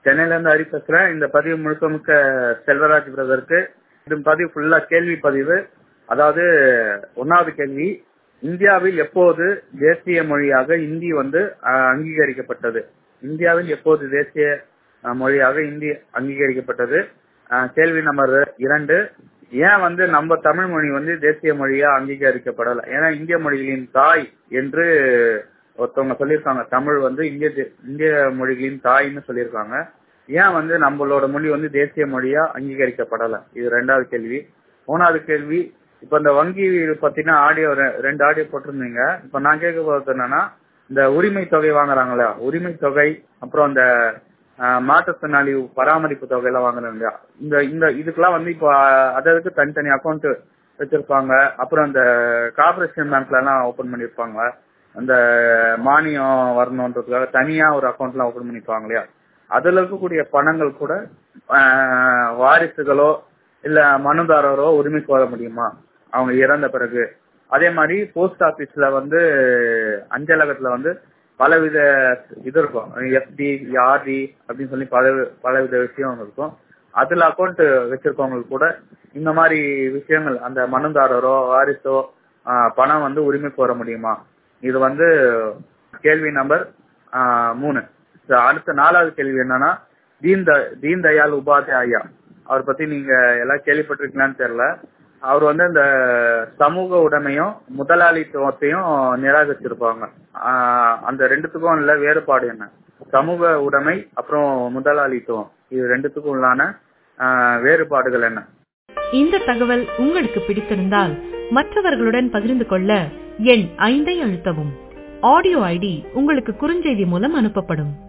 சென்னையில இருந்து ஹரி பேசுறேன் இந்த பதிவு முழுக்க முழுக்க செல்வராஜ் பிரதருக்கு இது பதிவு ஃபுல்லா கேள்வி பதிவு அதாவது ஒன்னாவது கேள்வி இந்தியாவில் எப்போது தேசிய மொழியாக இந்தி வந்து அஹ், அங்கீகரிக்கப்பட்டது இந்தியாவில் எப்போது தேசிய அஹ், மொழியாக இந்தி அங்கீகரிக்கப்பட்டது அஹ், கேள்வி நம்பர் இரண்டு ஏன் வந்து நம்ம தமிழ் மொழி வந்து தேசிய மொழியா அங்கீகரிக்கப்படல ஏன்னா இந்திய மொழிகளின் தாய் என்று ஒருத்தவங்க சொல்லியிருக்காங்க தமிழ் வந்து இந்திய தே- இந்திய மொழிகளின் தாய்ன்னு சொல்லியிருக்காங்க ஏன் வந்து நம்மளோட மொழி வந்து தேசிய மொழியா அங்கீகரிக்கப்படல இது ரெண்டாவது கேள்வி மூணாவது கேள்வி இப்ப இந்த வங்கி பத்தின ஆடியோ ரெண்டு ஆடியோ போட்டிருந்தீங்க இப்ப நான் கேட்க போறது என்னன்னா இந்த உரிமை தொகை வாங்குறாங்களா உரிமை தொகை அப்புறம் இந்த ஆஹ், மாற்றுத்திறனாளி பராமரிப்பு தொகை எல்லாம் வாங்குறாங்க இல்லையா? இந்த இந்த இதுக்கெல்லாம் வந்து இப்போ அதற்கு தனித்தனி அக்கௌண்ட் வச்சிருப்பாங்க அப்புறம் இந்த கார்பரேஷன் பேங்க்ல எல்லாம் ஓபன் பண்ணிருப்பாங்க அந்த மானியம் வரணுன்றதுக்காக தனியா ஒரு அக்கௌண்ட் எல்லாம் ஓபன் பண்ணிருப்பாங்க இல்லையா அதுல இருக்கக்கூடிய பணங்கள் கூட ஆஹ், வாரிசுகளோ இல்ல மனுதாரரோ உரிமை கோர முடியுமா அவங்க இறந்த பிறகு அதே மாதிரி போஸ்ட் ஆபீஸ்ல வந்து அஞ்சலகத்துல வந்து பலவித இது இருக்கும் எஃப்டி ஆர்டி அப்படின்னு சொல்லி பல பலவித விஷயம் இருக்கும் அதுல அக்கௌண்ட் வச்சிருக்கவங்களுக்கு கூட இந்த மாதிரி விஷயங்கள் அந்த மனுதாரரோ வாரிசோ ஆஹ், பணம் வந்து உரிமை கோர முடியுமா இது வந்து கேள்வி நம்பர் ஆஹ், மூணு சரி, அடுத்த நாலாவது கேள்வி என்னன்னா தீன் த தீன் தயாள் உபாத்யாயா அவர் பத்தி நீங்க எல்லாம் கேள்விப்பட்டிருக்கீங்களான்னு தெரியல அவர் வந்து இந்த சமூக உடைமையும் முதலாளித்துவத்தையும் நிராகரிச்சிருப்பாங்க ஆஹ் அந்த ரெண்டுத்துக்கும் உள்ள வேறுபாடு என்ன சமூக உடைமை அப்புறம் முதலாளித்துவம் இது ரெண்டுத்துக்கும் உள்ளான ஆஹ் வேறுபாடுகள் என்ன இந்த தகவல் உங்களுக்கு பிடித்திருந்தால் மற்றவர்களுடன் பகிர்ந்து கொள்ள எண் ஐந்தை அழுத்தவும் ஆடியோ ஐடி உங்களுக்கு குறுஞ்செய்தி மூலம் அனுப்பப்படும்